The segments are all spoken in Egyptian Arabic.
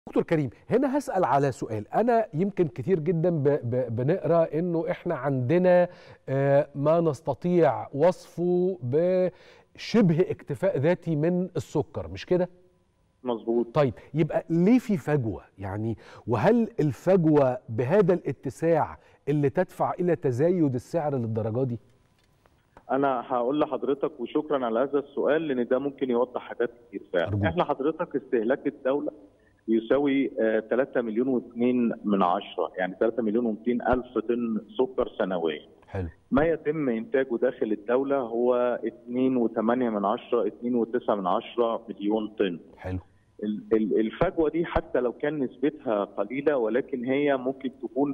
دكتور كريم هنا هسأل على سؤال أنا يمكن كتير جدا ب ب بنقرأ إنه إحنا عندنا آه، ما نستطيع وصفه بشبه اكتفاء ذاتي من السكر مش كده؟ مظبوط طيب يبقى ليه في فجوة يعني وهل الفجوة بهذا الاتساع اللي تدفع إلى تزايد السعر للدرجة دي؟ انا هقول لحضرتك وشكرا على هذا السؤال لان ده ممكن يوضح حاجات كتير فعلا أرجوك. احنا حضرتك استهلاك الدوله يساوي آه، 3 مليون و2 من عشرة يعني 3 مليون و200 الف طن سكر سنويا حلو ما يتم انتاجه داخل الدوله هو 2.8 من عشرة 2.9 من عشرة مليون طن حلو ال- ال- الفجوه دي حتى لو كان نسبتها قليله ولكن هي ممكن تكون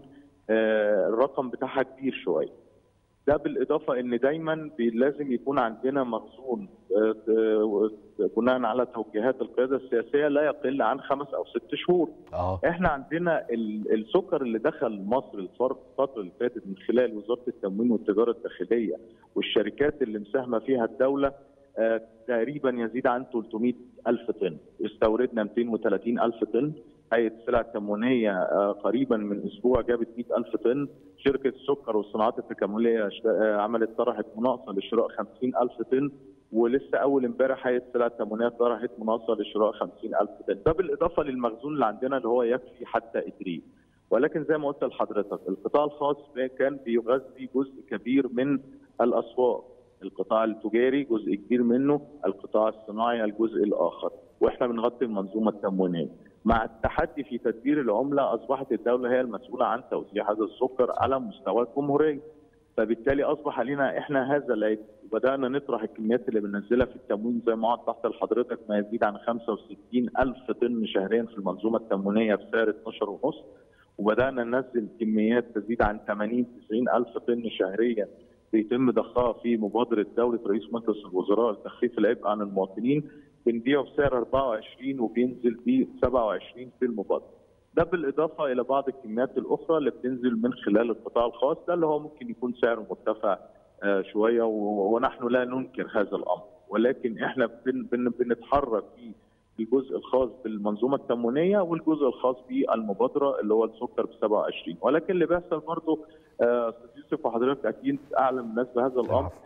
آه، الرقم بتاعها كبير شويه. ده بالاضافه ان دايما بي- لازم يكون عندنا مخزون آه، آه، بناء على توجيهات القياده السياسيه لا يقل عن خمس او ست شهور. اه احنا عندنا ال- السكر اللي دخل مصر الفر- الفتره اللي فاتت من خلال وزاره التموين والتجاره الداخليه والشركات اللي مساهمه فيها الدوله آه، تقريبا يزيد عن 300 الف طن استوردنا 230 الف طن هيئه السلع التموينيه آه، قريبا من اسبوع جابت 100 الف طن شركه السكر والصناعات التكامليه اشت- آه، عملت طرحت مناقصه لشراء 50 الف طن ولسه اول امبارح هيئه السلع التموينيه طرحت مناقصه لشراء 50 الف طن ده بالاضافه للمخزون اللي عندنا اللي هو يكفي حتى ادريس ولكن زي ما قلت لحضرتك القطاع الخاص كان بيغذي جزء كبير من الاسواق القطاع التجاري جزء كبير منه القطاع الصناعي الجزء الاخر واحنا بنغطي المنظومه التموينيه مع التحدي في تدبير العمله اصبحت الدوله هي المسؤوله عن توزيع هذا السكر على مستوى الجمهوريه فبالتالي اصبح علينا احنا هذا العيب وبدانا نطرح الكميات اللي بننزلها في التموين زي ما قعدت تحت لحضرتك ما يزيد عن 65 الف طن شهريا في المنظومه التموينيه بسعر 12 ونص وبدانا ننزل كميات تزيد عن 80 90 الف طن شهريا بيتم ضخها في مبادره دوله رئيس مجلس الوزراء لتخفيف العبء عن المواطنين بنبيعه بسعر 24 وبينزل ب 27 في المبادره. ده بالاضافه الى بعض الكميات الاخرى اللي بتنزل من خلال القطاع الخاص ده اللي هو ممكن يكون سعره مرتفع آه، شويه و- ونحن لا ننكر هذا الامر ولكن احنا بن بن بنتحرك في الجزء الخاص بالمنظومه التموينيه والجزء الخاص بالمبادره اللي هو السكر ب 27 ولكن اللي بيحصل برضه آه، استاذ يوسف وحضرتك اكيد اعلم الناس بهذا الامر العفو.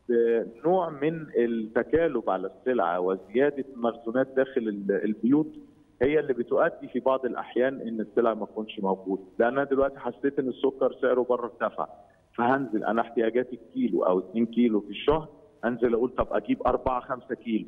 نوع من التكالب على السلعه وزياده مخزونات داخل ال- البيوت هي اللي بتؤدي في بعض الاحيان ان السلع ما تكونش موجوده، لان انا دلوقتي حسيت ان السكر سعره بره ارتفع فهنزل انا احتياجاتي كيلو او 2 كيلو في الشهر انزل اقول طب اجيب 4 5 كيلو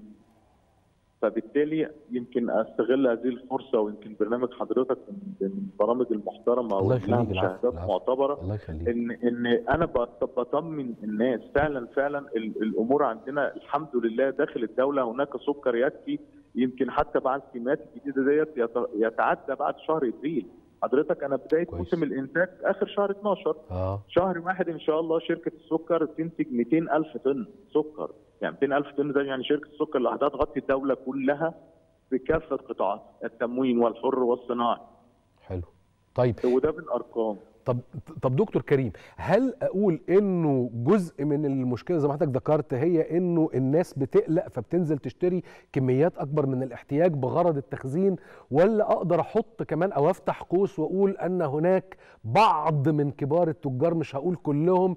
فبالتالي يمكن استغل هذه الفرصه ويمكن برنامج حضرتك من من البرامج المحترمه الله ولها يخليك، العفو، مشاهدات العفو. معتبره الله يخليك ان ان انا بط- بطمن الناس فعلا فعلا ال- الامور عندنا الحمد لله داخل الدوله هناك سكر يكفي يمكن حتى بعد الكميات الجديده ديت يت- يتعدى بعد شهر ابريل حضرتك انا بدايه كويس. موسم الانتاج اخر شهر 12 اه شهر واحد ان شاء الله شركه السكر تنتج 200 الف طن سكر يعني 200 الف طن ده يعني شركه السكر اللي هتغطي الدوله كلها بكافه قطاعات التموين والحر والصناعي حلو طيب وده بالارقام طب طب دكتور كريم هل اقول انه جزء من المشكله زي ما حضرتك ذكرت هي انه الناس بتقلق فبتنزل تشتري كميات اكبر من الاحتياج بغرض التخزين ولا اقدر احط كمان او افتح قوس واقول ان هناك بعض من كبار التجار مش هقول كلهم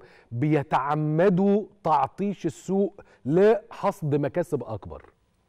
بيتعمدوا تعطيش السوق لحصد مكاسب اكبر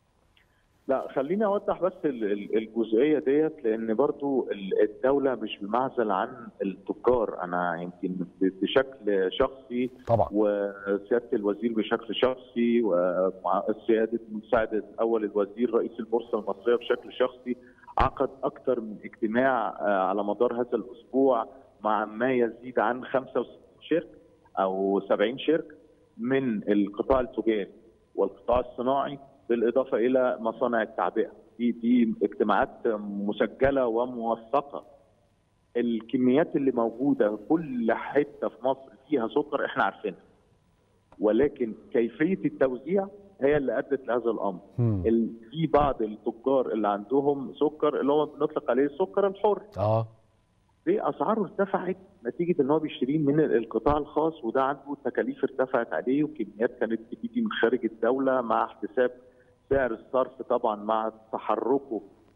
لا خليني اوضح بس ال- ال- الجزئيه ديت لان برضو ال- الدوله مش بمعزل عن التجار انا يمكن ب- بشكل شخصي طبعا وسياده الوزير بشكل شخصي ومع سياده مساعد اول الوزير رئيس البورصه المصريه بشكل شخصي عقد اكثر من اجتماع آه، على مدار هذا الاسبوع مع ما يزيد عن 65 شركه او 70 شركه من القطاع التجاري والقطاع الصناعي بالاضافه الى مصانع التعبئه دي دي اجتماعات مسجله وموثقه الكميات اللي موجوده كل حته في مصر فيها سكر احنا عارفينها ولكن كيفيه التوزيع هي اللي ادت لهذا الامر مم. ال- في بعض التجار اللي عندهم سكر اللي هو بنطلق عليه السكر الحر اه دي اسعاره ارتفعت نتيجه ان هو بيشتريه من القطاع الخاص وده عنده تكاليف ارتفعت عليه وكميات كانت بتيجي من خارج الدوله مع احتساب سعر الصرف طبعا مع تحركه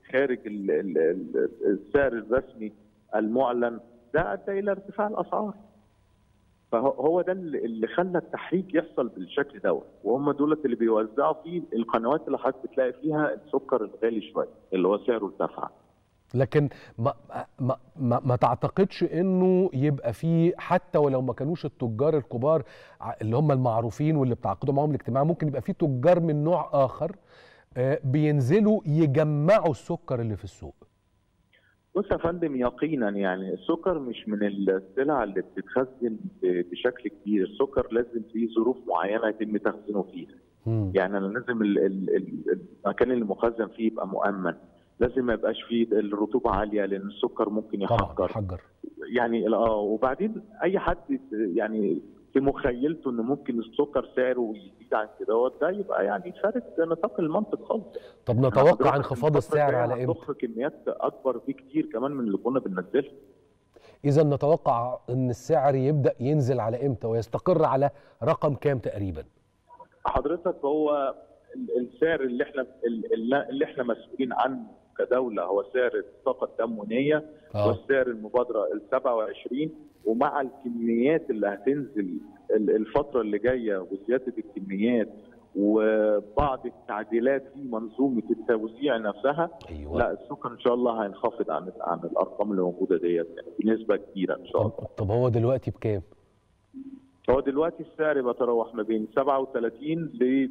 خارج ال- ال- ال- السعر الرسمي المعلن ده ادى الى ارتفاع الاسعار فهو هو ده اللي اللي خلى التحريك يحصل بالشكل دوت وهم دولت اللي بيوزعوا فيه القنوات اللي حضرتك بتلاقي فيها السكر الغالي شويه اللي هو سعره ارتفع لكن ما ما ما, ما تعتقدش انه يبقى في حتى ولو ما كانوش التجار الكبار ع- اللي هم المعروفين واللي بتعقدوا معاهم الاجتماع ممكن يبقى في تجار من نوع اخر آه، بينزلوا يجمعوا السكر اللي في السوق بص يا فندم يقينا يعني السكر مش من السلع اللي بتتخزن ب- بشكل كبير السكر لازم في ظروف معينه يتم تخزينه فيها مم. يعني انا لازم ال- ال- ال- المكان اللي مخزن فيه يبقى مؤمن لازم ما يبقاش فيه الرطوبه عاليه لان السكر ممكن طبعا يحجر حجر يعني اه وبعدين اي حد يعني في مخيلته ان ممكن السكر سعره يزيد عن كده ده يبقى يعني خارج نطاق المنطق خالص طب أنا نتوقع حضرتك انخفاض الفترة السعر الجاية على امتى هتضخ كميات اكبر بكتير كمان من اللي كنا بننزلها اذا نتوقع ان السعر يبدا ينزل على امتى ويستقر على رقم كام تقريبا حضرتك هو ال- السعر اللي احنا ال- اللي احنا مسؤولين عنه كدوله هو سعر الطاقه التموينيه اه والسعر المبادره ال 27 ومع الكميات اللي هتنزل ال- الفتره اللي جايه وزياده الكميات وبعض التعديلات في منظومه التوزيع نفسها ايوه لا السكر ان شاء الله هينخفض عن عن الارقام اللي موجوده ديت يعني بنسبه كبيره ان شاء طب, الله. طب هو دلوقتي بكام هو دلوقتي السعر بيتراوح ما بين 37 ل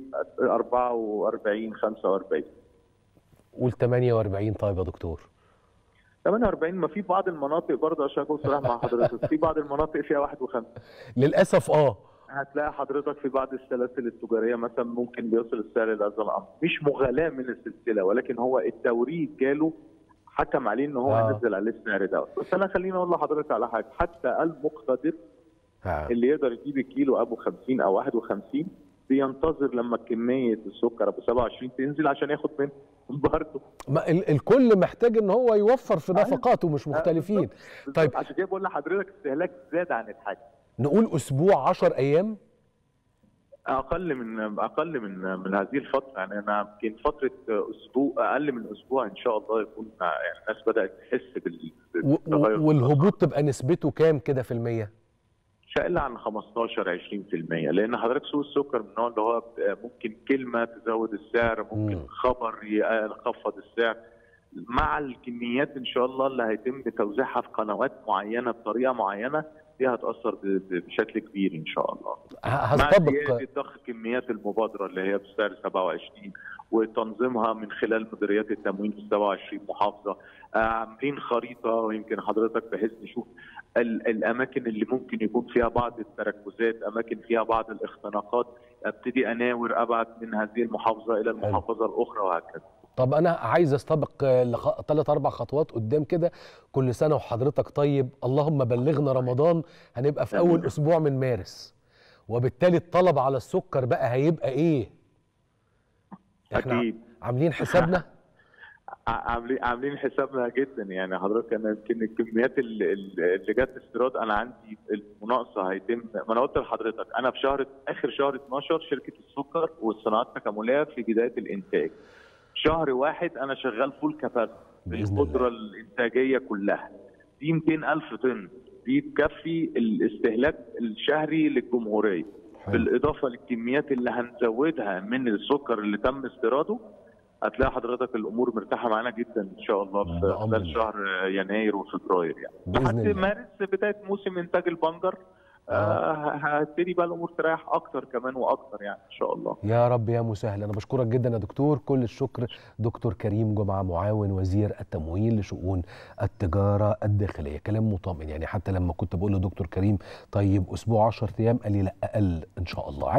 44 45 قول 48 طيب يا دكتور 48 ما في بعض المناطق برضه عشان اكون صريح مع حضرتك في بعض المناطق فيها 51 للاسف اه هتلاقي حضرتك في بعض السلاسل التجاريه مثلا ممكن بيصل السعر لهذا الامر مش مغالاه من السلسله ولكن هو التوريد جاله حكم عليه ان هو آه. ينزل عليه السعر ده بس انا خليني اقول لحضرتك على حاجه حتى المقتدر آه. اللي يقدر يجيب الكيلو ابو 50 او 51 بينتظر لما كميه السكر ابو 27 تنزل عشان ياخد منه برضه ما ال- الكل محتاج ان هو يوفر في أيوة. نفقاته مش مختلفين طيب. عشان كده بقول لحضرتك استهلاك زاد عن الحاجه نقول اسبوع 10 ايام اقل من اقل من من هذه الفتره يعني انا يمكن فتره اسبوع اقل من اسبوع ان شاء الله يكون يعني الناس بدات تحس بال- و- و- بالتغير والهبوط تبقى نسبته كام كده في المية مش اقل عن 15 20% لان حضرتك سوق السكر من النوع اللي هو ممكن كلمه تزود السعر ممكن مم. خبر يخفض السعر مع الكميات ان شاء الله اللي هيتم توزيعها في قنوات معينه بطريقه معينه دي هتاثر ب- ب- بشكل كبير ان شاء الله ه- مع هستبق زياده ضخ كميات المبادره اللي هي بسعر 27 وتنظيمها من خلال مديريات التموين في 27 محافظه آه، عاملين خريطه ويمكن حضرتك بحيث نشوف ال- الاماكن اللي ممكن يكون فيها بعض التركزات اماكن فيها بعض الاختناقات ابتدي اناور ابعت من هذه المحافظه الى المحافظه الاخرى وهكذا طب انا عايز استبق ثلاث اربع خطوات قدام كده كل سنه وحضرتك طيب اللهم بلغنا رمضان هنبقى في اول اسبوع من مارس وبالتالي الطلب على السكر بقى هيبقى ايه احنا اكيد عاملين حسابنا ع- عاملين عاملين حسابنا جدا يعني حضرتك انا يمكن الكميات اللي, اللي جت استيراد انا عندي المناقصه هيتم ما انا قلت لحضرتك انا في شهر اخر شهر 12 شركه السكر والصناعات التكامليه في بدايه الانتاج شهر واحد انا شغال فول كاباسيتي بإذن الله. القدره الانتاجيه كلها دي 200 الف طن دي تكفي الاستهلاك الشهري للجمهوريه حلو. بالاضافه للكميات اللي هنزودها من السكر اللي تم استيراده هتلاقي حضرتك الامور مرتاحه معانا جدا ان شاء الله في بأمر خلال الله. شهر يناير وفبراير يعني بإذن لحد الله. مارس بدايه موسم انتاج البنجر آه هتبتدي بقى الامور تريح اكتر كمان واكتر يعني ان شاء الله يا رب يا مسهل انا بشكرك جدا يا دكتور كل الشكر دكتور كريم جمعه معاون وزير التموين لشؤون التجاره الداخليه كلام مطمئن يعني حتى لما كنت بقول لدكتور كريم طيب اسبوع 10 ايام قال لي لا اقل ان شاء الله